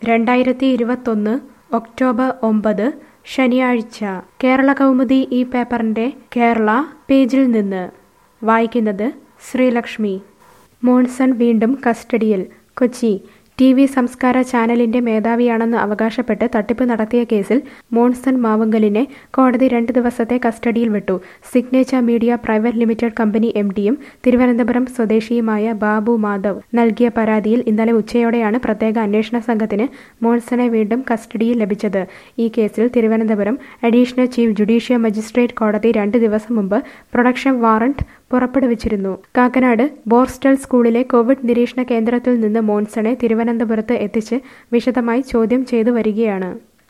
രണ്ടായിരത്തി ഇരുപത്തൊന്ന് ഒക്ടോബർ ഒമ്പത് ശനിയാഴ്ച കേരള കൗമുദി ഈ പേപ്പറിന്റെ കേരള പേജിൽ നിന്ന് വായിക്കുന്നത് ശ്രീലക്ഷ്മി മോൺസൺ വീണ്ടും കസ്റ്റഡിയിൽ കൊച്ചി ടി വി സംസ്കാര ചാനലിന്റെ മേധാവിയാണെന്ന് അവകാശപ്പെട്ട് തട്ടിപ്പ് നടത്തിയ കേസിൽ മോൺസൺ മാവുങ്കലിനെ കോടതി രണ്ട് ദിവസത്തെ കസ്റ്റഡിയിൽ വിട്ടു signature media private limited company M ഡിയും തിരുവനന്തപുരം സ്വദേശിയുമായ ബാബു മാധവ് നൽകിയ പരാതിയിൽ ഇന്നലെ ഉച്ചയോടെയാണ് പ്രത്യേക അന്വേഷണ സംഘത്തിന് മോൺസണെ വീണ്ടും കസ്റ്റഡിയിൽ ലഭിച്ചത് ഈ കേസിൽ Thiruvananthapuram additional chief judicial magistrate കോടതി രണ്ട് ദിവസം മുമ്പ് പ്രൊഡക്ഷൻ വാറന്റ് പുറപ്പെടുവിച്ചിരുന്നു കാക്കനാട് ബോർസ്റ്റൽ സ്കൂളിലെ കോവിഡ് നിരീക്ഷണ കേന്ദ്രത്തിൽ നിന്ന് മോൺസണെ തിരുവനന്തപുരത്ത് എത്തിച്ച് വിശദമായി ചോദ്യം ചെയ്തു വരികയാണ്